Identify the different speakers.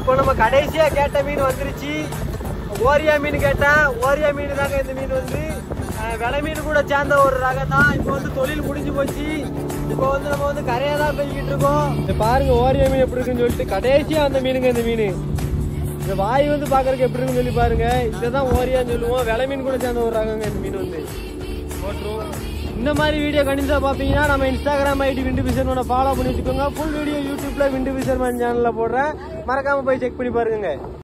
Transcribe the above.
Speaker 1: இப்போ நம்ம கடைசியா கேட்ட மீன் வந்துருச்சு ஓரியா மீன் கேட்டேன் ஓரியா மீன் தாங்க இந்த மீன் வந்து அஹ், விலை மீன் கூட சேர்ந்த ஒரு ரகம் தான் இப்போ வந்து தொழில் முடிஞ்சு போச்சு இப்போ வந்து நம்ம வந்து கரையா தான் போய்கிட்டு இருக்கோம் இங்க பாருங்க ஓரியா மீன் எப்படி இருக்குன்னு சொல்லிட்டு கடைசியா அந்த மீனுங்க இந்த மீன் இந்த வாய் வந்து பாக்குறதுக்கு எப்படி இருக்குன்னு சொல்லி பாருங்க இதுதான் ஓரியான்னு சொல்லுவோம் விலை மீன் கூட சேர்ந்த ஒரு ரகங்க இந்த மீன் வந்து போட்டுரும் இந்த மாதிரி வீடியோ கண்டிப்பா பாப்பீங்கன்னா நம்ம இன்ஸ்டாகிராம் ஐடி விண்டு பிசர்மனை ஃபாலோ பண்ணி வச்சுக்கோங்க ஃபுல் வீடியோ யூடியூப்ல விண்டு பிசர்மன் சேனல்ல போடுறேன் மறக்காம போய் செக் பண்ணி பாருங்க